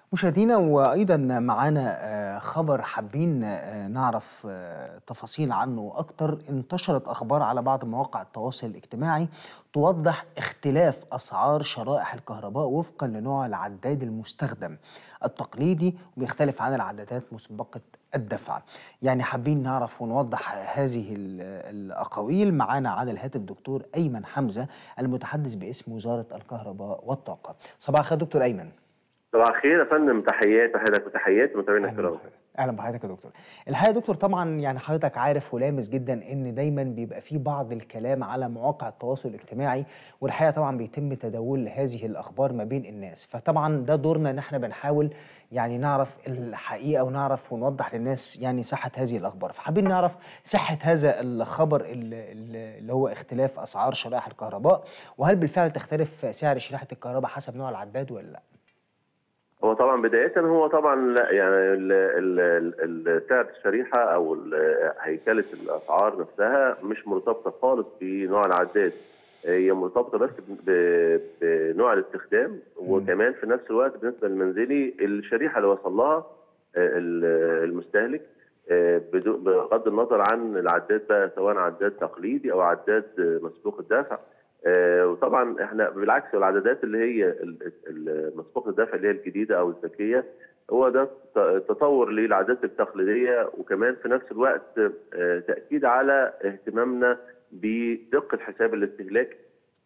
مشاهدينا وايضا معانا خبر حابين نعرف تفاصيل عنه اكتر انتشرت اخبار على بعض مواقع التواصل الاجتماعي توضح اختلاف اسعار شرائح الكهرباء وفقا لنوع العداد المستخدم التقليدي وبيختلف عن العدادات مسبقه الدفع يعني حابين نعرف ونوضح هذه الاقاويل معانا على الهاتف دكتور ايمن حمزه المتحدث باسم وزاره الكهرباء والطاقه صباح الخير دكتور ايمن صباح الخير يا فندم تحيات تحياتك وتحيات متابعينا الكرام اهلا بحضرتك يا دكتور الحقيقه يا دكتور طبعا يعني حضرتك عارف ولامس جدا ان دايما بيبقى في بعض الكلام على مواقع التواصل الاجتماعي والحقيقه طبعا بيتم تداول هذه الاخبار ما بين الناس فطبعا ده دورنا ان احنا بنحاول يعني نعرف الحقيقه ونعرف ونوضح للناس يعني صحه هذه الاخبار فحابين نعرف صحه هذا الخبر اللي هو اختلاف اسعار شرائح الكهرباء وهل بالفعل تختلف سعر شريحه الكهرباء حسب نوع العداد ولا لا هو طبعا بداية هو طبعا لا يعني سعر الشريحة أو هيكلة الأسعار نفسها مش مرتبطة خالص بنوع العداد هي مرتبطة بس بنوع الاستخدام وكمان في نفس الوقت بالنسبة للمنزلي الشريحة اللي وصل لها المستهلك بغض النظر عن العداد بقى سواء عداد تقليدي أو عداد مسبوق الدفع آه وطبعا احنا بالعكس العدادات اللي هي مسبوقه الدفع اللي هي الجديده او الذكيه هو ده تطور للعادات التقليديه وكمان في نفس الوقت آه تاكيد على اهتمامنا بدقه حساب الاستهلاك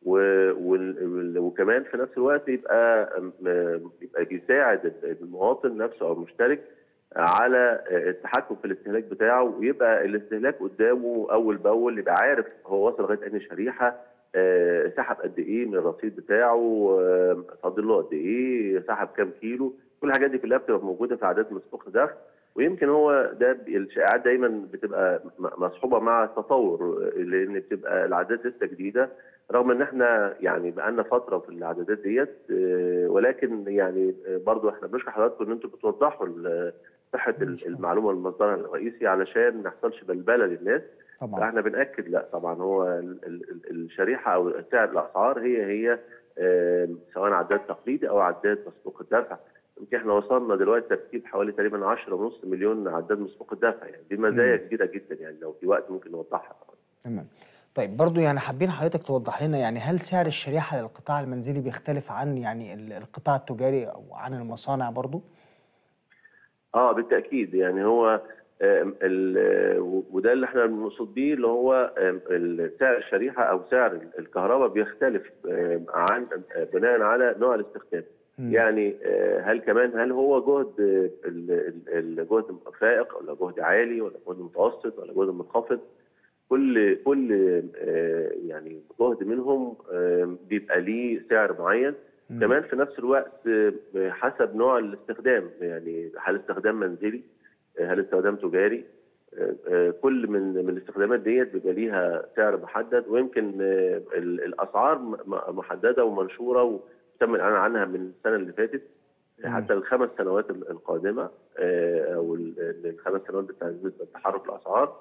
وكمان في نفس الوقت يبقى يبقى بيساعد المواطن نفسه او المشترك على التحكم في الاستهلاك بتاعه ويبقى الاستهلاك قدامه اول باول يبقى عارف هو وصل لغايه انهي شريحه أه سحب قد ايه من الرصيد بتاعه أه فاضل له قد ايه سحب كام كيلو كل الحاجات دي كلها بتبقى موجوده في عادات مسبوق الدفع ويمكن هو ده الشائعات دايما بتبقى مصحوبه مع التطور لان بتبقى العادات لسه جديده رغم ان احنا يعني بقالنا فتره في العدادات ديت أه ولكن يعني برضو احنا بنشكر حضراتكم ان انتم بتوضحوا صحه المعلومه والمصدر الرئيسي علشان ما يحصلش بلبله للناس طبعا احنا بناكد لا طبعا هو ال ال الشريحه او سعر الاسعار هي هي سواء عداد تقليدي او عداد مسبوق الدفع يمكن احنا وصلنا دلوقتي ترتيب حوالي تقريبا 10.5 مليون عداد مسبوق الدفع يعني دي مزايا كبيره جدا يعني لو في وقت ممكن نوضحها طبعا تمام طيب برضو يعني حابين حضرتك توضح لنا يعني هل سعر الشريحه للقطاع المنزلي بيختلف عن يعني القطاع التجاري او عن المصانع برضو؟ اه بالتاكيد يعني هو وده اللي احنا بنقصد بيه اللي هو سعر الشريحه او سعر الكهرباء بيختلف عن بناء على نوع الاستخدام م. يعني هل كمان هل هو جهد الجهد فائق ولا جهد عالي ولا جهد متوسط ولا جهد منخفض كل كل يعني جهد منهم بيبقى ليه سعر معين م. كمان في نفس الوقت حسب نوع الاستخدام يعني هل استخدام منزلي هل استخدام تجاري كل من من الاستخدامات ديت بيبقى ليها سعر محدد ويمكن الاسعار محدده ومنشوره وتم الاعلان عنها من السنه اللي فاتت حتى الخمس سنوات القادمه او الخمس سنوات بتاع تحرك الاسعار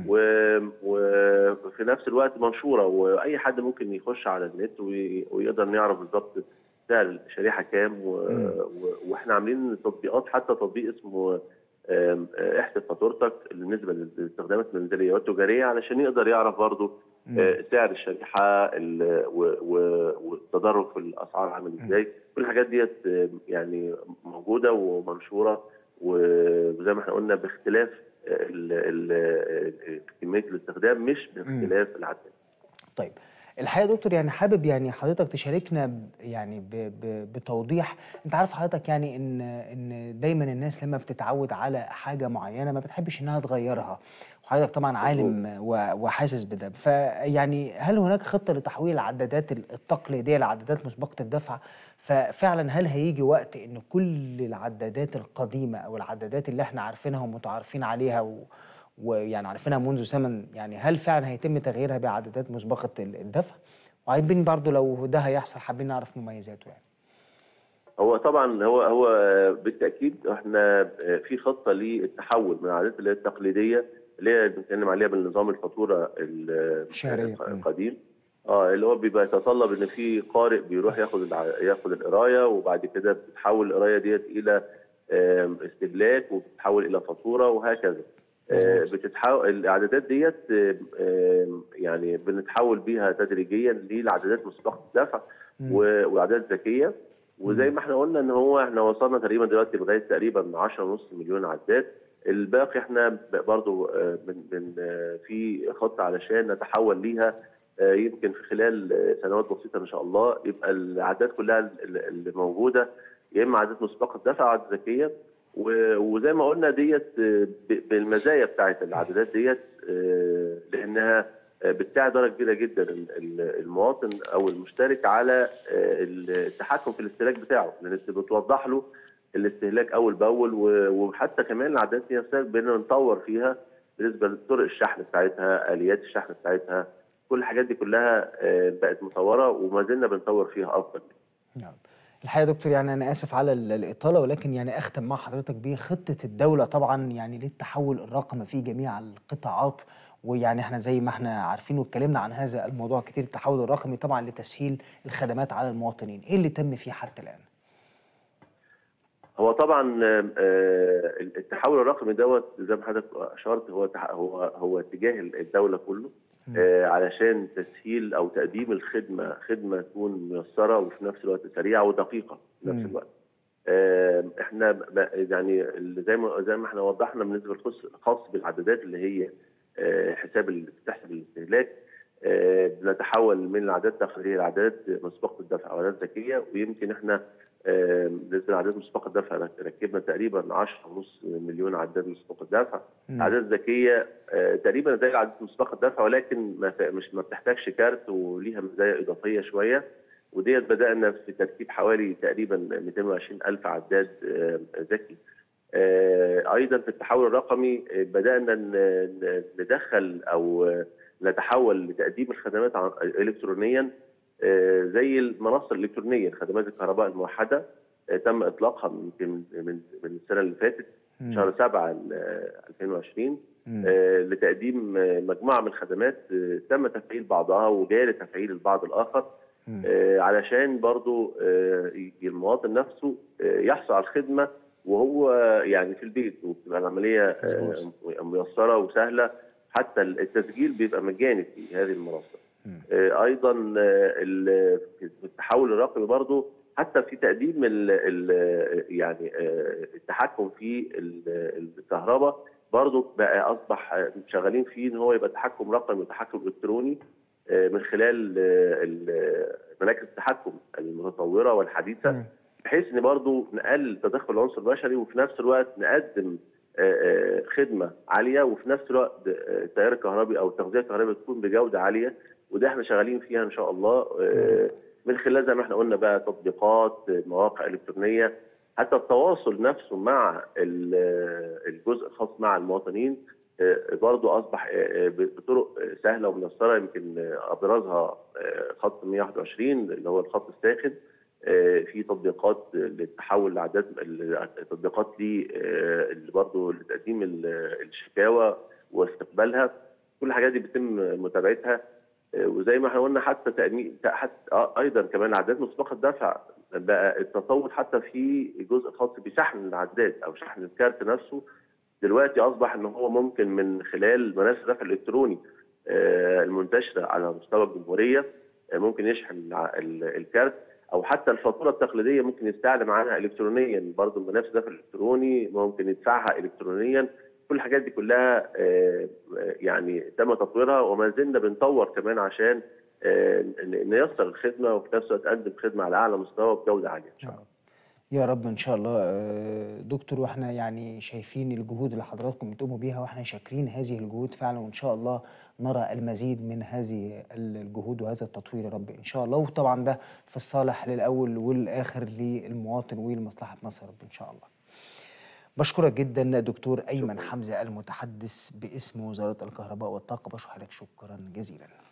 وفي نفس الوقت منشوره واي حد ممكن يخش على النت ويقدر يعرف بالظبط سعر الشريحه كام واحنا عاملين تطبيقات حتى تطبيق اسمه احسب فاتورتك بالنسبه للاستخدامات المنزليه والتجاريه علشان يقدر يعرف برضه سعر الشريحه والتدرج في الاسعار عامل ازاي كل الحاجات ديت يعني موجوده ومنشوره وزي ما احنا قلنا باختلاف كميه الاستخدام مش باختلاف العدد طيب الحقيقه دكتور يعني حابب يعني حضرتك تشاركنا يعني ب ب بتوضيح انت عارف حضرتك يعني ان ان دايما الناس لما بتتعود على حاجه معينه ما بتحبش انها تغيرها وحضرتك طبعا عالم وحاسس بده فيعني هل هناك خطه لتحويل العدادات التقليديه لعدادات مسبقه الدفع ففعلا هل هيجي وقت ان كل العدادات القديمه او العدادات اللي احنا عارفينها ومتعارفين عليها و ويعني عارفينها منذ زمن يعني هل فعلا هيتم تغييرها بعدادات مسبقه الدفع؟ وعايزين برضو لو ده هيحصل حابين نعرف مميزاته يعني. هو طبعا هو هو بالتاكيد احنا في خطه للتحول من العادات اللي هي التقليديه اللي هي بنتكلم عليها بالنظام الفاتوره الشهريه القديم اه اللي هو بيبقى يتطلب ان في قارئ بيروح ياخد الع... ياخد القرايه وبعد كده بتتحول القرايه ديت الى آم، استهلاك وبتتحول الى فاتوره وهكذا آه، بتتحول الاعدادات ديت آم، آم، يعني بنتحول بيها تدريجيا للعدادات مسبقه الدفع و- واعدادات ذكيه وزي ما احنا قلنا ان هو احنا وصلنا تقريبا دلوقتي لغايه تقريبا 10.5 مليون عداد الباقي احنا ب- برضو آه، من من آه، في خطه علشان نتحول ليها آه، يمكن في خلال آه، سنوات بسيطه ان شاء الله يبقى الاعداد كلها ال- اللي موجوده يا اما عداد مسبقه الدفع او عداد ذكيه و- وزي ما قلنا ديت آه، ب- بالمزايا بتاعت العدادات ديت آه، لانها آه، بتساعد درجه كبيره جدا ال- ال- المواطن او المشترك على آه، التحكم في الاستهلاك بتاعه لان انت بتوضح له الاستهلاك اول باول و- وحتى كمان العدادات دي نفسها بقينا نطور فيها بالنسبه لطرق الشحن بتاعتها اليات الشحن بتاعتها كل الحاجات دي كلها آه، بقت مطوره وما زلنا بنطور فيها افضل نعم الحقيقه يا دكتور يعني انا اسف على ال- الاطاله ولكن يعني اختم مع حضرتك بخطه الدوله طبعا يعني للتحول الرقمي في جميع القطاعات ويعني احنا زي ما احنا عارفين واتكلمنا عن هذا الموضوع كتير التحول الرقمي طبعا لتسهيل الخدمات على المواطنين ايه اللي تم فيه حتى الان هو طبعا آه، آه، التحول الرقمي دوت زي ما حضرتك اشرت هو تح- هو هو اتجاه الدوله كله آه، علشان تسهيل او تقديم الخدمه خدمه تكون ميسره وفي نفس الوقت سريعه ودقيقه في نفس مم. الوقت. آه، احنا ب- يعني اللي زي ما زي ما احنا وضحنا بالنسبه للخص الخاص بالعدادات اللي هي آه، حساب اللي بتحسب الاستهلاك آه، بنتحول من العادات التقليديه لعادات مسبقه الدفع او عادات ذكيه ويمكن احنا آه، بالنسبه لعادات مسبقه الدفع ركبنا تقريبا 10.5 مليون عداد مسبقه الدفع مم. عادات ذكيه آه، تقريبا زي العادات مسبقه الدفع ولكن ما ف- مش ما بتحتاجش كارت وليها مزايا اضافيه شويه وديت بدانا في تركيب حوالي تقريبا 220 الف عداد آه، ذكي آه، ايضا في التحول الرقمي آه، بدانا ن- ن- ندخل او آه، نتحول لتقديم الخدمات عن- الكترونيا آه، زي المنصه الالكترونيه خدمات الكهرباء الموحده آه، تم اطلاقها من من من من السنه اللي فاتت مم. شهر 7 ال- آه، 2020 مم. آه، لتقديم آه، مجموعه من الخدمات آه، تم تفعيل بعضها وجاري تفعيل البعض الاخر مم. آه، علشان برضو آه، ي- المواطن نفسه آه، يحصل على الخدمه وهو يعني في البيت وبتبقى العمليه آه، ميسره وسهله حتى التسجيل بيبقى مجاني في هذه المنصه. مم. آه، ايضا آه، ال- في التحول الرقمي برضو حتى في تقديم ال ال يعني آه، التحكم في ال- الكهرباء برضو بقى اصبح آه، شغالين فيه ان هو يبقى تحكم رقمي وتحكم الكتروني آه، من خلال آه، ال- مراكز التحكم المتطوره والحديثه مم. بحيث ان برضو نقلل تدخل العنصر البشري وفي نفس الوقت نقدم آه، آه، خدمه عاليه وفي نفس الوقت آه، التيار الكهربي او التغذيه الكهربائيه تكون بجوده عاليه وده احنا شغالين فيها ان شاء الله آه، من خلال زي ما احنا قلنا بقى تطبيقات آه، مواقع الكترونيه حتى التواصل نفسه مع ال- آه، الجزء الخاص مع المواطنين آه، برضو اصبح آه، آه، بطرق آه، سهله وميسره يمكن آه، ابرزها آه، خط 121 اللي هو الخط الساخن آه، في تطبيقات للتحول لاعداد التطبيقات ليه آه، اللي برضه لتقديم ال- الشكاوى واستقبالها كل الحاجات دي بيتم متابعتها آه، وزي ما احنا قلنا حتى تأمين حتى آه، ايضا كمان العداد مسبقه الدفع بقى التطور حتى في جزء خاص بشحن العداد او شحن الكارت نفسه دلوقتي اصبح ان هو ممكن من خلال منافذ الدفع الالكتروني آه، المنتشره على مستوى الجمهوريه آه، ممكن يشحن الع- ال- الكارت او حتى الفاتوره التقليديه ممكن يستعلم عنها الكترونيا برضه المنافذ الدفع الالكتروني ممكن يدفعها الكترونيا كل الحاجات دي كلها آه، آه، يعني تم تطويرها وما زلنا بنطور كمان عشان آه، ن- نيسر الخدمه وفي نفس الوقت نقدم خدمه على اعلى مستوى بجوده عاليه ان شاء الله يا رب ان شاء الله آه، دكتور واحنا يعني شايفين الجهود اللي حضراتكم بتقوموا بيها واحنا شاكرين هذه الجهود فعلا وان شاء الله نرى المزيد من هذه الجهود وهذا التطوير يا رب ان شاء الله وطبعا ده في الصالح للاول والاخر للمواطن ولمصلحه مصر يا رب ان شاء الله. بشكرك جدا دكتور ايمن حمزه المتحدث باسم وزاره الكهرباء والطاقه بشكرك شكرا جزيلا.